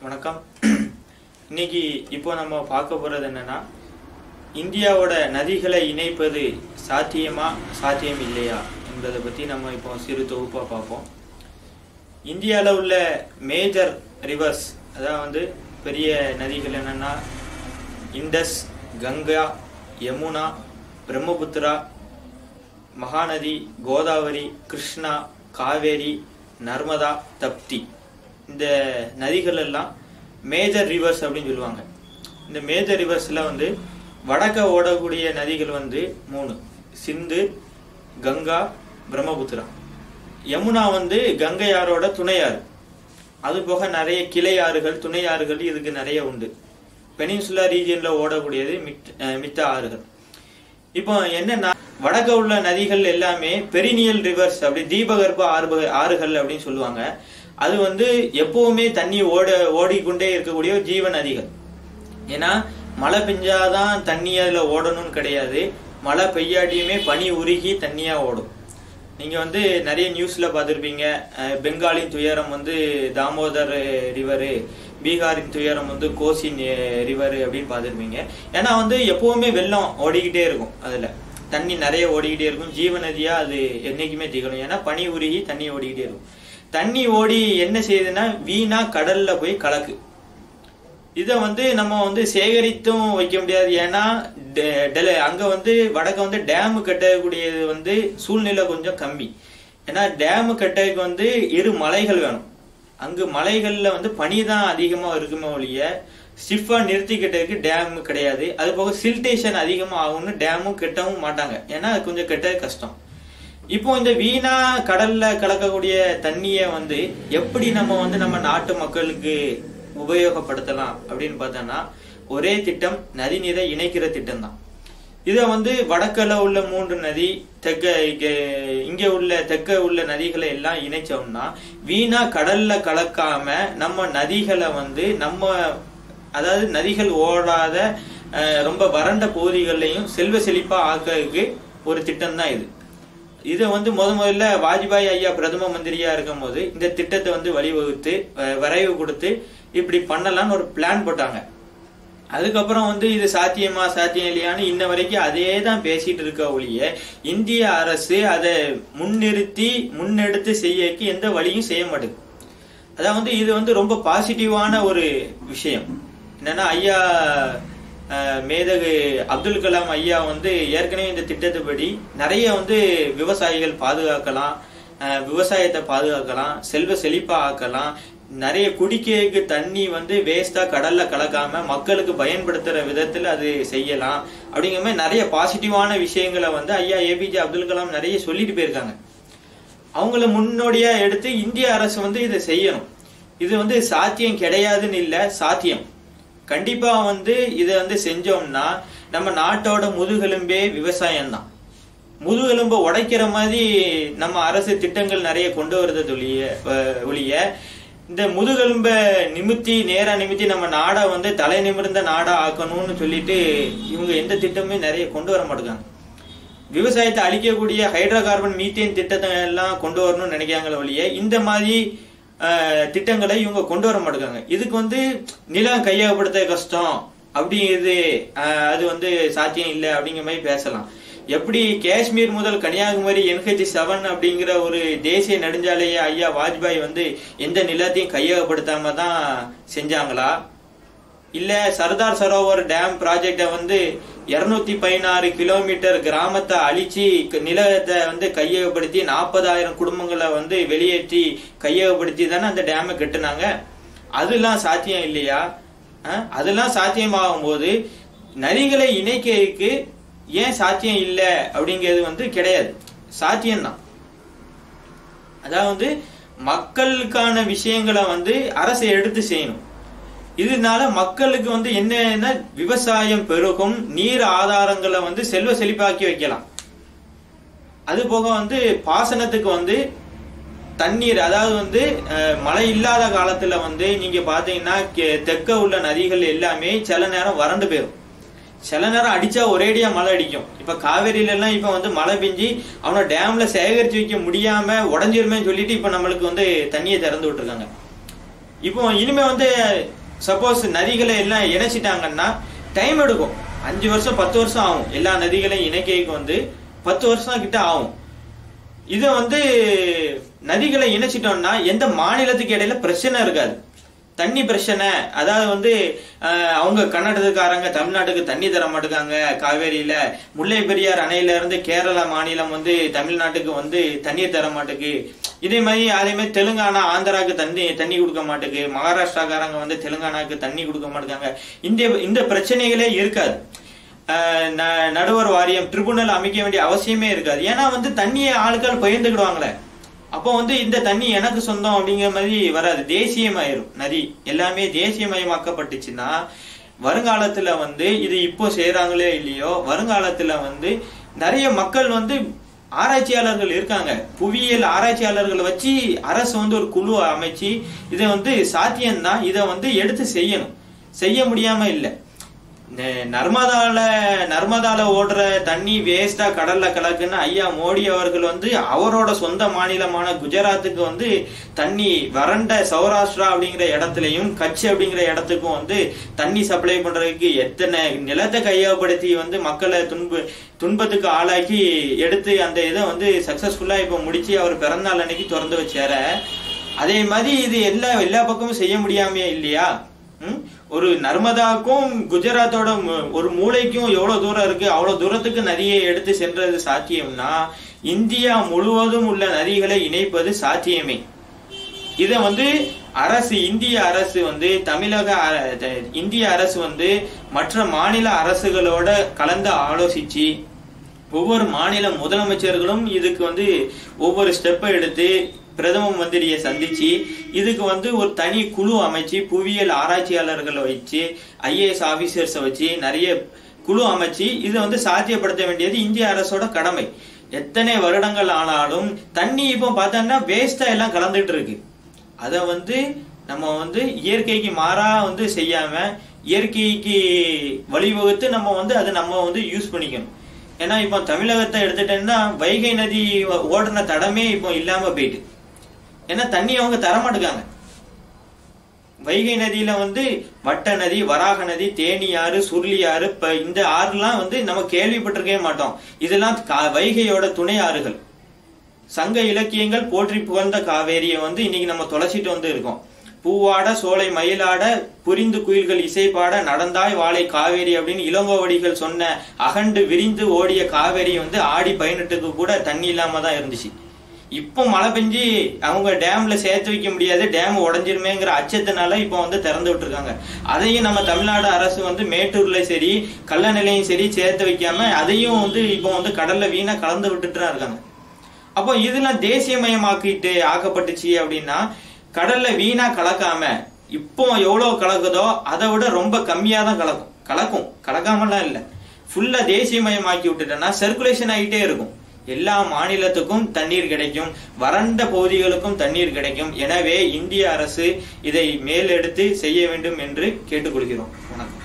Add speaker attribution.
Speaker 1: வணக்கம் இன்னைக்கு இப்போ நம்ம பார்க்க போறது என்னன்னா இந்தியாவோட நதிகளை இணைப்பது சாத்தியமா சாத்தியம் இல்லையா என்பதை பத்தி நம்ம இப்போ சிறு தொகுப்பா பார்ப்போம் இந்தியாவில் உள்ள மேஜர் ரிவர்ஸ் அதாவது வந்து பெரிய நதிகள் என்னன்னா இண்டஸ் கங்கா யமுனா பிரம்மபுத்திரா மகாநதி கோதாவரி கிருஷ்ணா காவேரி நர்மதா தப்தி இந்த நதிகள் எல்லாம் மேஜர் ரிவர்ஸ் அப்படின்னு சொல்லுவாங்க இந்த மேஜர் ரிவர்ஸ்ல வந்து வடக்க ஓடக்கூடிய நதிகள் வந்து மூணு சிந்து கங்கா பிரம்மபுத்திரா யமுனா வந்து கங்கையாரோட துணையாறு அது போக நிறைய கிளை ஆறுகள் துணை ஆறுகள் இதுக்கு நிறைய உண்டு பெனின்சுலா ரீஜியன்ல ஓடக்கூடியது மித்- அஹ் மித்த ஆறுகள் இப்போ என்னன்னா வடக்க உள்ள நதிகள் எல்லாமே பெரினியல் ரிவர்ஸ் அப்படி தீபகற்ப ஆறு ஆறுகள் அப்படின்னு சொல்லுவாங்க அது வந்து எப்பவுமே தண்ணி ஓட ஓடிக்கொண்டே இருக்கக்கூடிய ஒரு ஜீவ நதிகள் ஏன்னா மழை பெஞ்சாதான் தண்ணி அதுல ஓடணும்னு கிடையாது மழை பெய்யாட்டியுமே பனி உருகி தண்ணியா ஓடும் நீங்க வந்து நிறைய நியூஸ்ல பார்த்திருப்பீங்க அஹ், பெங்காலின் துயரம் வந்து தாமோதர் ரிவரு பீகாரின் துயரம் வந்து கோசி ரிவர் அப்படின்னு பார்த்திருப்பீங்க ஏன்னா வந்து எப்பவுமே வெள்ளம் ஓடிக்கிட்டே இருக்கும் அதுல தண்ணி நிறைய ஓடிக்கிட்டே இருக்கும் ஜீவ நதியா அது என்னைக்குமே திகழும் ஏன்னா பனி உருகி தண்ணி ஓடிக்கிட்டே இருக்கும் தண்ணி ஓடி என்ன செய்யுதுன்னா வீணா கடல்ல போய் கலக்கு இதை வந்து நம்ம வந்து சேகரித்தும் வைக்க முடியாது ஏன்னா டெ- டெல- அங்க வந்து வடக்க வந்து டேம் கட்டக்கூடியது வந்து சூழ்நிலை கொஞ்சம் கம்மி ஏன்னா டேம் கட்டதுக்கு வந்து இரு மலைகள் வேணும் அங்கு மலைகள்ல வந்து பனி தான் அதிகமா இருக்குமே ஒழிய ஸ்டிஃபா நிறுத்தி கட்டதுக்கு டேம் கிடையாது அது போக சில்டேஷன் அதிகமா ஆகும்னு டேமும் கட்டவும் மாட்டாங்க ஏன்னா அது கொஞ்சம் கெட்டது கஷ்டம் இப்போ இந்த வீணா கடல்ல கலக்கக்கூடிய தண்ணிய வந்து எப்படி நம்ம வந்து நம்ம நாட்டு மக்களுக்கு உபயோகப்படுத்தலாம் அப்படின்னு பார்த்தோம்னா ஒரே திட்டம் நதிநீரை இணைக்கிற திட்டம் தான் இதை வந்து வடக்கல உள்ள மூன்று நதி தெற்க இங்க- இங்க உள்ள தெற்க உள்ள நதிகளை எல்லாம் இணைச்சோம்னா வீணா கடல்ல கலக்காம நம்ம நதிகளை வந்து நம்ம அதாவது நதிகள் ஓடாத அஹ், ரொம்ப வறண்ட பகுதிகளையும் செல்வ செழிப்பா ஆக்கிறதுக்கு ஒரு திட்டம் தான் இது இதை வந்து முத முதல்ல வாஜ்பாய் ஐயா பிரதம மந்திரியா இருக்கும்போது இந்த திட்டத்தை வந்து வழிவகுத்து அஹ், வரைவு கொடுத்து இப்படி பண்ணலாம்னு ஒரு பிளான் போட்டாங்க அதுக்கப்புறம் வந்து இது சாத்தியமா சாத்தியம் இல்லையான்னு இன்ன வரைக்கும் அதே தான் பேசிட்டு இருக்க ஒழிய இந்திய அரசு அதை முன்னிறுத்தி முன்னெடுத்து செய்யக்கு எந்த வழியும் செய்ய மாட்டேங்குது அதான் வந்து இது வந்து ரொம்ப பாசிட்டிவான ஒரு விஷயம் என்னன்னா ஐயா அஹ், மேதகு அப்துல் கலாம் ஐயா வந்து ஏற்கனவே இந்த திட்டத்துப்படி நிறைய வந்து விவசாயிகள் பாதுகாக்கலாம் அஹ், விவசாயத்தை பாதுகாக்கலாம் செல்வ செழிப்பா ஆக்கலாம் நிறைய குடிக்கிறதுக்கு தண்ணி வந்து வேஸ்டா கடல்ல கலக்காம மக்களுக்கு பயன்படுத்துற விதத்துல அது செய்யலாம் அப்படிங்கிற மாதிரி நிறைய பாசிட்டிவான விஷயங்களை வந்து ஐயா ஏபிஜே அப்துல் கலாம் நிறைய சொல்லிட்டு போயிருக்காங்க அவங்கள முன்னோடியா எடுத்து இந்திய அரசு வந்து இதை செய்யணும் இது வந்து சாத்தியம் கிடையாதுன்னு இல்ல சாத்தியம் கண்டிப்பா வந்து இதை வந்து செஞ்சோம்னா நம்ம நாட்டோட முதுகெலும்பே விவசாயம் தான் முதுகெலும்பை உடைக்கிற மாதிரி நம்ம அரசு திட்டங்கள் நிறைய கொண்டு வருது ஒழிய அஹ், ஒழிய இந்த முதுகெலும்பை நிமித்தி நேரா நிமித்தி நம்ம நாடை வந்து தலை நிமிர்ந்த நாடா ஆக்கணும்னு சொல்லிட்டு இவங்க எந்த திட்டமுமே நிறைய கொண்டு வர மாட்டேங்காங்க விவசாயத்தை அழிக்கக்கூடிய ஹைட்ரோ கார்பன் மீத்தேன் திட்டத்தை எல்லாம் கொண்டு வரணும்னு நினைக்கிறாங்களே ஒழிய இந்த மாதிரி அஹ், திட்டங்களை இவங்க கொண்டு வர மாட்டேங்காங்க இதுக்கு வந்து நிலம் கையகப்படுத்த கஷ்டம் அப்படிங்கிறது அஹ், அது வந்து சாத்தியம் இல்லை அப்படிங்கிற மாதிரி பேசலாம் எப்படி காஷ்மீர் முதல் கன்னியாகுமரி என்ஹெச் செவன் அப்படிங்கிற ஒரு தேசிய நெடுஞ்சாலையை ஐயா வாஜ்பாய் வந்து எந்த நிலத்தையும் கையகப்படுத்தாம தான் செஞ்சாங்களா இல்ல சர்தார் சரோவர் டேம் ப்ராஜெக்ட வந்து இருநூத்தி பதினாறு கிலோமீட்டர் கிராமத்தை அழிச்சு க- நிலத்தை வந்து கையகப்படுத்தி நாற்பதாயிரம் குடும்பங்களை வந்து வெளியேற்றி கையகப்படுத்தி தானே அந்த டேமை கட்டுனாங்க அதெல்லாம் சாத்தியம் இல்லையா அஹ்? அதெல்லாம் சாத்தியமாகும் போது நதிகளை இணைக்கிறதுக்கு ஏன் சாத்தியம் இல்லை அப்படிங்கிறது வந்து கிடையாது சாத்தியம்தான் அதாவது மக்களுக்கான விஷயங்களை வந்து அரசு எடுத்து செய்யணும் இதனால மக்களுக்கு வந்து என்னன்னா விவசாயம் பெருகும் நீர் ஆதாரங்களை வந்து செல்வ செழிப்பாக்கி வைக்கலாம் அது போக வந்து பாசனத்துக்கு வந்து தண்ணீர் அதாவது வந்து அஹ், மழை இல்லாத காலத்துல வந்து நீங்க பாத்தீங்கன்னா கே- தெற்க உள்ள நதிகள் எல்லாமே சில நேரம் வறண்டு போயிடும் சில நேரம் அடிச்சா ஒரேடியா மழை அடிக்கும் இப்ப காவேரியில எல்லாம் இப்ப வந்து மழை பெஞ்சு அவனை டேம்ல சேகரிச்சு வைக்க முடியாம உடஞ்சிருமே சொல்லிட்டு இப்ப நம்மளுக்கு வந்து தண்ணியை திறந்து விட்டுருக்காங்க இப்போ இனிமே வந்து சப்போஸ் நதிகளை எல்லாம் இணைச்சிட்டாங்கன்னா டைம் எடுக்கும் அஞ்சு வருஷம் பத்து வருஷம் ஆகும் எல்லா நதிகளையும் இணைக்கைக்கு வந்து பத்து வருஷம் கிட்ட ஆகும் இதை வந்து நதிகளை இணைச்சிட்டோம்னா எந்த மாநிலத்துக்கு இடையில பிரச்சனை இருக்காது தண்ணி பிரச்சனை அதாவது வந்து அஹ், அவங்க கர்நாடகக்காரங்க தமிழ்நாட்டுக்கு தண்ணி தர மாட்டேங்காங்க காவேரியில முல்லை பெரியார் அணையில இருந்து கேரள மாநிலம் வந்து தமிழ்நாட்டுக்கு வந்து தண்ணீர் தர மாட்டேங்குது இதே மாதிரி அதே மாதிரி தெலுங்கானா ஆந்திராவுக்கு தண்ணி தண்ணி கொடுக்க மாட்டேங்குது மகாராஷ்டிராக்காரங்க வந்து தெலுங்கானாக்கு தண்ணி கொடுக்க மாட்டேங்காங்க இந்த இந்த பிரச்சனைகளே இருக்காது அஹ் ந- நடுவர் வாரியம் ட்ரிபுனல் அமைக்க வேண்டிய அவசியமே இருக்காது ஏன்னா வந்து தண்ணியை ஆட்கள் பகிர்ந்துக்கிடுவாங்களே அப்போ வந்து இந்த தண்ணி எனக்கு சொந்தம் அப்படிங்கிற மாதிரி வராது தேசியமாயிரும் நதி எல்லாமே தேசியமயமாக்கப்பட்டுச்சுன்னா வருங்காலத்துல வந்து இது இப்போ செய்யறாங்களே இல்லையோ வருங்காலத்துல வந்து நிறைய மக்கள் வந்து ஆராய்ச்சியாளர்கள் இருக்காங்க புவியியல் ஆராய்ச்சியாளர்களை வச்சு அரசு வந்து ஒரு குழு அமைச்சு இதை வந்து சாத்தியம்தான் இதை வந்து எடுத்து செய்யணும் செய்ய முடியாம இல்லை நெ- நர்மதால நர்மதால ஓடுற தண்ணி வேஸ்டா கடல்ல கலக்குன்னு ஐயா மோடி அவர்கள் வந்து அவரோட சொந்த மாநிலமான குஜராத்துக்கு வந்து தண்ணி வறண்ட சௌராஷ்டிரா அப்படிங்கிற இடத்துலயும் கட்சி அப்படிங்கிற இடத்துக்கும் வந்து தண்ணி சப்ளை பண்றதுக்கு எத்தனை நிலத்தை கையகப்படுத்தி வந்து மக்களை துன்பு துன்பத்துக்கு ஆளாக்கி எடுத்து அந்த இதை வந்து சக்சஸ்ஃபுல்லா இப்ப முடிச்சு அவர் பிறந்தநாள் அன்னைக்கு திறந்து வச்சார அதே மாதிரி இது எல்லா எல்லா பக்கமும் செய்ய முடியாமையா இல்லையா ம்? ஒரு நர்மதாக்கும் குஜராத்தோட மு- ஒரு மூளைக்கும் எவ்வளவு தூரம் இருக்கு அவ்வளவு தூரத்துக்கு நதியை எடுத்து சென்றது சாத்தியம்னா இந்தியா முழுவதும் உள்ள நதிகளை இணைப்பது சாத்தியமே இத வந்து அரசு இந்திய அரசு வந்து தமிழக அ- த- இந்திய அரசு வந்து மற்ற மாநில அரசுகளோட கலந்து ஆலோசிச்சு ஒவ்வொரு மாநில முதலமைச்சர்களும் இதுக்கு வந்து ஒவ்வொரு ஸ்டெப்பை எடுத்து பிரதம மந்திரியை சந்திச்சு இதுக்கு வந்து ஒரு தனி குழு அமைச்சு புவியியல் ஆராய்ச்சியாளர்களை வச்சு ஐஏஎஸ் ஆபீசர்ஸை வச்சு நிறைய குழு அமைச்சு இதை வந்து சாத்தியப்படுத்த வேண்டியது இந்திய அரசோட கடமை எத்தனை வருடங்கள் ஆனாலும் தண்ணி இப்போ பார்த்தோம்னா வேஸ்டா எல்லாம் கலந்துட்டு இருக்கு அதை வந்து நம்ம வந்து இயற்கைக்கு மாறா வந்து செய்யாம இயற்கைக்கு வழிவகுத்து நம்ம வந்து அதை நம்ம வந்து யூஸ் பண்ணிக்கணும் ஏன்னா இப்போ தமிழகத்தை எடுத்துட்டேன்னா வைகை நதி ஓடின தடமே இப்போ இல்லாம போயிட்டு ஏன்னா தண்ணி அவங்க தர மாட்டேங்காங்க வைகை நதியில வந்து வட்ட நதி வராக நதி தேனி ஆறு சுருளி ஆறு இப்ப இந்த ஆறுலாம் வந்து நம்ம கேள்விப்பட்டிருக்கவே மாட்டோம் இதெல்லாம் கா- வைகையோட துணை ஆறுகள் சங்க இலக்கியங்கள் போற்றி புகழ்ந்த காவேரியை வந்து இன்னைக்கு நம்ம தொலைச்சிட்டு வந்து இருக்கோம் பூவாட சோலை மயிலாட புரிந்து குயில்கள் இசைப்பாட நடந்தாய் வாழை காவேரி அப்படின்னு இளங்கோவடிகள் சொன்ன அகண்டு விரிந்து ஓடிய காவேரி வந்து ஆடி பதினெட்டுக்கு கூட தண்ணி இல்லாம தான் இருந்துச்சு இப்போ மழை பெஞ்சு அவங்க டேம்ல சேர்த்து வைக்க முடியாது டேம் உடஞ்சிருமேங்கிற அச்சத்தினால இப்போ வந்து திறந்து விட்டுருக்காங்க அதையும் நம்ம தமிழ்நாடு அரசு வந்து மேட்டூர்ல சரி கல்லணையிலையும் சரி சேர்த்து வைக்காம அதையும் வந்து இப்போ வந்து கடல்ல வீணா கலந்து விட்டுட்டு தான் இருக்காங்க அப்போ இதெல்லாம் தேசியமயமாக்கிட்டு ஆக்கப்பட்டுச்சு அப்படின்னா கடல்ல வீணா கலக்காம இப்போ எவ்வளவு கலக்குதோ அதை விட ரொம்ப கம்மியா தான் கலக்கும் கலக்கும் கலக்காமலாம் இல்ல ஃபுல்லா தேசியமயமாக்கி விட்டுட்டோம்னா சர்க்குலேஷன் ஆகிட்டே இருக்கும் எல்லா மாநிலத்துக்கும் தண்ணீர் கிடைக்கும் வறண்ட பகுதிகளுக்கும் தண்ணீர் கிடைக்கும் எனவே இந்திய அரசு இதை மேலெடுத்து செய்ய வேண்டும் என்று கேட்டுக்கொள்கிறோம் வணக்கம்